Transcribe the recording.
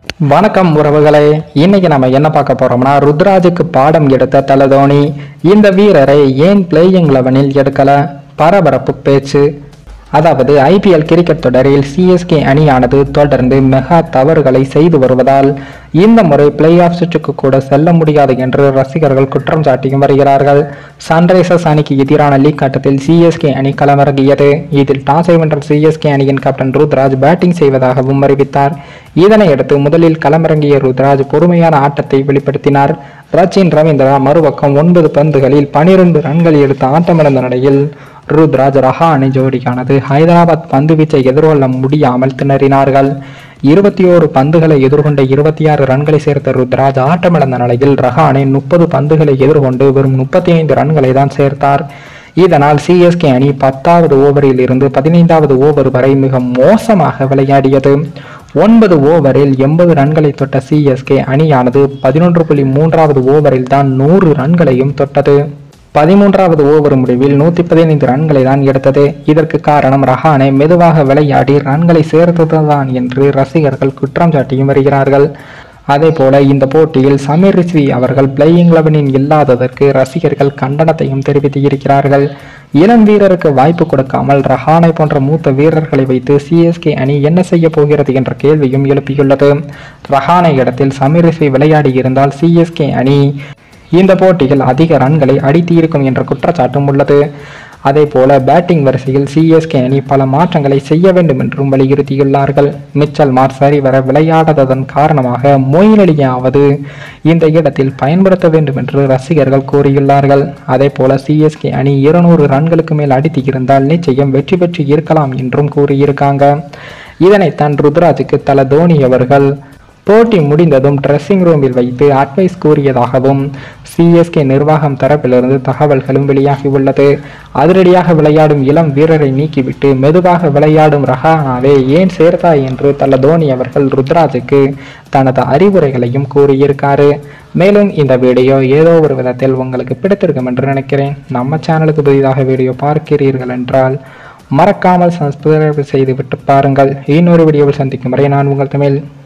வணக்கம் உறவுகளே இன்னைக்கு நம்ம என்ன பார்க்க போறோம்னா ருத்ராஜுக்கு பாடம் எடுத்த தலதோனி இந்த வீரரை ஏன் பிளேயிங் லெவனில் எடுக்கல பரபரப்பு பேச்சு அதாவது ஐபிஎல் கிரிக்கெட் தொடரில் சிஎஸ்கே அணியானது தொடர்ந்து மெகா தவறுகளை செய்து வருவதால் இந்த முறை பிளே ஆஃப் சுற்றுக்கு கூட செல்ல முடியாது என்று ரசிகர்கள் குற்றம் சாட்டியும் வருகிறார்கள் சன்ரைசர்ஸ் அணிக்கு எதிரான லீக் ஆட்டத்தில் சிஎஸ்கே அணி களமிறங்கியது இதில் டாஸை வென்ற சிஎஸ்கே அணியின் கேப்டன் ருத்ராஜ் பேட்டிங் செய்வதாகவும் அறிவித்தார் இதனையடுத்து முதலில் களமிறங்கிய ருத்ராஜ் பொறுமையான ஆட்டத்தை வெளிப்படுத்தினார் ரச்சின் ரவீந்திரா மறுபக்கம் ஒன்பது பந்துகளில் பனிரெண்டு ரன்கள் எடுத்து ஆட்டமிழந்த நிலையில் ருத்ராஜ் ரஹானி ஜோடியானது ஹைதராபாத் பந்து வீச்சை எதிர்கொள்ள முடியாமல் திணறினார்கள் இருபத்தி ஓரு பந்துகளை எதிர்கொண்ட இருபத்தி ஆறு ரன்களை சேர்த்த ருத்ராஜ் ஆட்டமிழந்த நிலையில் ரஹானே முப்பது பந்துகளை எதிர்கொண்டு வெறும் முப்பத்தி ஐந்து ரன்களை தான் சேர்த்தார் இதனால் சிஎஸ்கே அணி பத்தாவது ஓவரில் இருந்து பதினைந்தாவது ஓவர் வரை மிக மோசமாக விளையாடியது ஒன்பது ஓவரில் எண்பது ரன்களை தொட்ட சிஎஸ்கே அணியானது பதினொன்று புள்ளி மூன்றாவது ஓவரில் தான் நூறு ரன்களையும் தொட்டது பதிமூன்றாவது ஓவர் முடிவில் நூத்தி பதினைந்து ரன்களை தான் எடுத்தது இதற்கு காரணம் ரஹானே மெதுவாக விளையாடி ரன்களை சேர்த்ததுதான் என்று ரசிகர்கள் குற்றம் சாட்டியும் வருகிறார்கள் அதே போல இந்த போட்டியில் சமீர் ரிஸ்வி அவர்கள் பிளேயிங் லெவனில் இல்லாததற்கு ரசிகர்கள் கண்டனத்தையும் தெரிவித்து இருக்கிறார்கள் இளம் வீரருக்கு வாய்ப்பு கொடுக்காமல் ரஹானை போன்ற மூத்த வீரர்களை வைத்து சிஎஸ்கே அணி என்ன செய்ய போகிறது என்ற கேள்வியும் எழுப்பியுள்ளது ரஹானை இடத்தில் சமீர் ரிஸ்வி விளையாடி இருந்தால் சிஎஸ்கே அணி இந்த போட்டியில் அதிக ரன்களை அடித்து இருக்கும் என்ற குற்றச்சாட்டும் உள்ளது அதே போல பேட்டிங் வரிசையில் சிஎஸ்கே அணி பல மாற்றங்களை செய்ய வேண்டும் என்றும் வலியுறுத்தியுள்ளார்கள் மிச்சல் மார் சரிவர விளையாடாததன் காரணமாக மொயின் அலியாவது இந்த இடத்தில் பயன்படுத்த வேண்டும் என்று ரசிகர்கள் கூறியுள்ளார்கள் அதே போல சிஎஸ்கே அணி இருநூறு ரன்களுக்கு மேல் அடித்து இருந்தால் நிச்சயம் வெற்றி பெற்று இருக்கலாம் என்றும் கூறியிருக்காங்க இதனைத்தான் ருத்ராஜுக்கு தல தோனி அவர்கள் போட்டி முடிந்ததும் ட்ரெஸ்ஸிங் ரூமில் வைத்து அட்வைஸ் கூறியதாகவும் சிஎஸ்கே நிர்வாகம் தரப்பிலிருந்து தகவல்களும் வெளியாகியுள்ளது அதிரடியாக விளையாடும் இளம் வீரரை நீக்கிவிட்டு மெதுவாக விளையாடும் ரஹானாவே ஏன் சேர்த்தாய் என்று தல தோனி அவர்கள் ருத்ராஜுக்கு தனது அறிவுரைகளையும் கூறியிருக்காரு மேலும் இந்த வீடியோ ஏதோ ஒரு விதத்தில் உங்களுக்கு பிடித்திருக்கும் என்று நினைக்கிறேன் நம்ம சேனலுக்கு புதிதாக வீடியோ பார்க்கிறீர்கள் என்றால் மறக்காமல் சப்ஸ்கிரைப் செய்துவிட்டு பாருங்கள் இன்னொரு வீடியோவில் சந்திக்கும் வரை நான் உங்கள் தமிழ்